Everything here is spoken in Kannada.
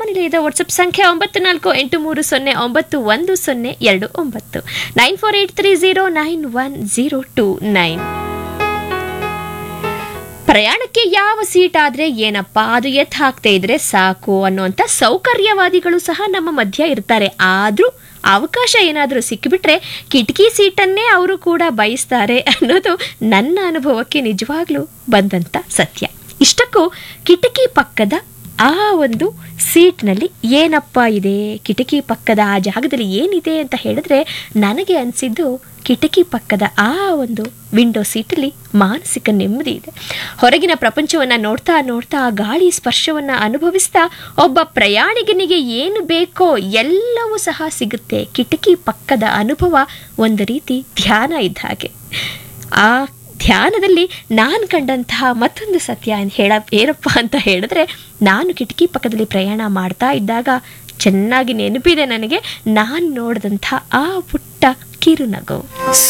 ನಿಲಯದ ವಾಟ್ಸಪ್ ಸಂಖ್ಯೆ ಒಂಬತ್ತು ನಾಲ್ಕು ಎಂಟು ಮೂರು ಸೊನ್ನೆ ಒಂಬತ್ತು ಒಂದು ಸೊನ್ನೆ ಎರಡು ಒಂಬತ್ತು nine four eight three zero nine one zero two nine ಪ್ರಯಾಣಕ್ಕೆ ಯಾವ ಸೀಟ್ ಆದ್ರೆ ಏನಪ್ಪಾ ಅದು ಎತ್ ಹಾಕ್ತಾ ಇದ್ರೆ ಸಾಕು ಅನ್ನುವಂಥ ಸೌಕರ್ಯವಾದಿಗಳು ಸಹ ನಮ್ಮ ಮಧ್ಯ ಇರ್ತಾರೆ ಆದ್ರೂ ಅವಕಾಶ ಏನಾದರೂ ಸಿಕ್ಕಿಬಿಟ್ರೆ ಕಿಟಕಿ ಸೀಟನ್ನೇ ಅವರು ಕೂಡ ಬಯಸ್ತಾರೆ ಅನ್ನೋದು ನನ್ನ ಅನುಭವಕ್ಕೆ ನಿಜವಾಗ್ಲೂ ಬಂದಂತ ಸತ್ಯ ಇಷ್ಟಕ್ಕೂ ಕಿಟಕಿ ಪಕ್ಕದ ಆ ಒಂದು ಸೀಟ್ನಲ್ಲಿ ಏನಪ್ಪ ಇದೆ ಕಿಟಕಿ ಪಕ್ಕದ ಆ ಜಾಗದಲ್ಲಿ ಏನಿದೆ ಅಂತ ಹೇಳಿದ್ರೆ ನನಗೆ ಅನಿಸಿದ್ದು ಕಿಟಕಿ ಪಕ್ಕದ ಆ ಒಂದು ವಿಂಡೋ ಸೀಟಲ್ಲಿ ಮಾನಸಿಕ ನೆಮ್ಮದಿ ಇದೆ ಹೊರಗಿನ ಪ್ರಪಂಚವನ್ನು ನೋಡ್ತಾ ನೋಡ್ತಾ ಆ ಗಾಳಿ ಸ್ಪರ್ಶವನ್ನು ಅನುಭವಿಸ್ತಾ ಒಬ್ಬ ಪ್ರಯಾಣಿಕನಿಗೆ ಏನು ಬೇಕೋ ಎಲ್ಲವೂ ಸಹ ಸಿಗುತ್ತೆ ಕಿಟಕಿ ಪಕ್ಕದ ಅನುಭವ ಒಂದು ರೀತಿ ಧ್ಯಾನ ಇದ್ದ ಹಾಗೆ ಆ ಧ್ಯಾನದಲ್ಲಿ ನಾನು ಕಂಡಂತಹ ಮತ್ತೊಂದು ಸತ್ಯ ಅಂತ ಹೇಳ ಏನಪ್ಪ ಅಂತ ಹೇಳಿದ್ರೆ ನಾನು ಕಿಟಕಿ ಪಕ್ಕದಲ್ಲಿ ಪ್ರಯಾಣ ಮಾಡ್ತಾ ಇದ್ದಾಗ ಚೆನ್ನಾಗಿ ನೆನಪಿದೆ ನನಗೆ ನಾನು ನೋಡಿದಂಥ ಆ ಪುಟ್ಟ ಕಿರುನಗು